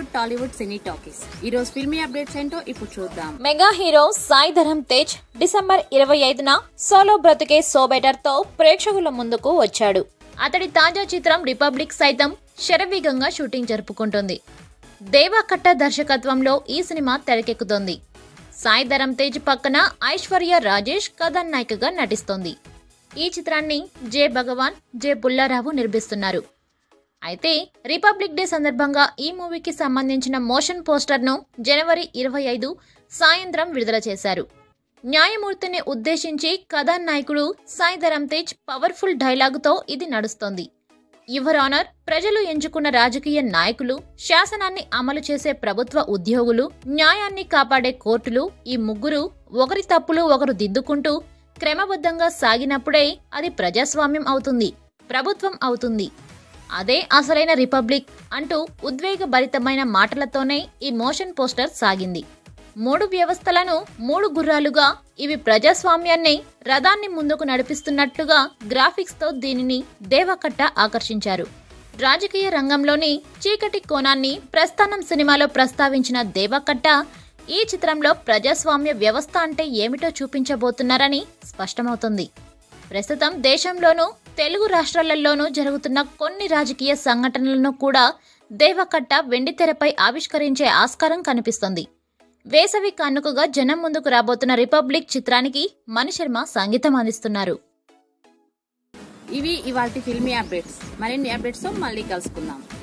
బాలీవుడ్ టాలీవుడ్ సినీ talkies ఈ రోజు filmy updates ఏంటో ఇప్పుడు చూద్దాం mega hero Sai Dharam Tej December ఇరవై ఐదున సోలో బ్రతుకే సో బెటర్ తో ప్రేక్షకుల ముందుకు వచ్చాడు అతడి తాజా చిత్రం రిపబ్లిక్ సైతం శరవేగంగా షూటింగ్ జరుపుకుంటుంది దేవాకట్ట దర్శకత్వంలో ఈ సినిమా తెరకెక్కుతోంది సాయి ధరమ్ తేజ్ పక్కన ఐశ్వర్య రాజేష్ కథానాయికగా నటిస్తోంది ఈ చిత్రాన్ని జే భగవాన్ జే పుల్లారావు నిర్మిస్తున్నారు అయితే రిపబ్లిక్ డే సందర్భంగా ఈ మూవీకి సంబంధించిన మోషన్ పోస్టర్ను జనవరి ఇరవై ఐదు సాయంత్రం విడుదల చేశారు న్యాయమూర్తిని ఉద్దేశించి కథానాయకుడు సాయి ధరమ్ తేజ్ పవర్ఫుల్ డైలాగుతో ఇది నడుస్తోంది యువర్ ఆనర్ ప్రజలు ఎంచుకున్న రాజకీయ నాయకులు శాసనాన్ని అమలు చేసే ప్రభుత్వ ఉద్యోగులు న్యాయాన్ని కాపాడే కోర్టులు ఈ ముగ్గురు ఒకరి తప్పులు ఒకరు దిద్దుకుంటూ క్రమబద్ధంగా సాగినప్పుడే అది ప్రజాస్వామ్యం అవుతుంది ప్రభుత్వం అవుతుంది అదే అసలైన రిపబ్లిక్ అంటూ ఉద్వేగభరితమైన మాటలతోనే ఈ మోషన్ పోస్టర్ సాగింది మూడు వ్యవస్థలను మూడు గుర్రాలుగా ఇవి ప్రజాస్వామ్యాన్ని రథాన్ని ముందుకు నడిపిస్తున్నట్లుగా గ్రాఫిక్స్తో దీనిని దేవకట్ట ఆకర్షించారు రాజకీయ రంగంలోని చీకటి కోణాన్ని ప్రస్థానం సినిమాలో ప్రస్తావించిన దేవకట్ట ఈ చిత్రంలో ప్రజాస్వామ్య వ్యవస్థ అంటే ఏమిటో చూపించబోతున్నారని స్పష్టమవుతుంది ప్రస్తుతం దేశంలోనూ తెలుగు రాష్ట్రాలలోనూ జరుగుతున్న కొన్ని రాజకీయ సంఘటనలను కూడా దేవకట్ట వెండితెరపై ఆవిష్కరించే ఆస్కారం కనిపిస్తోంది వేసవి కానుకగా జనం ముందుకు రాబోతున్న రిపబ్లిక్ చిత్రానికి మణిశర్మ సంగీతం అందిస్తున్నారు ఇవి ఇవాల్టి ఫిల్మీ అప్డేట్స్ మరిన్ని అప్డేట్స్ తో మళ్ళీ కలుసుకుందాం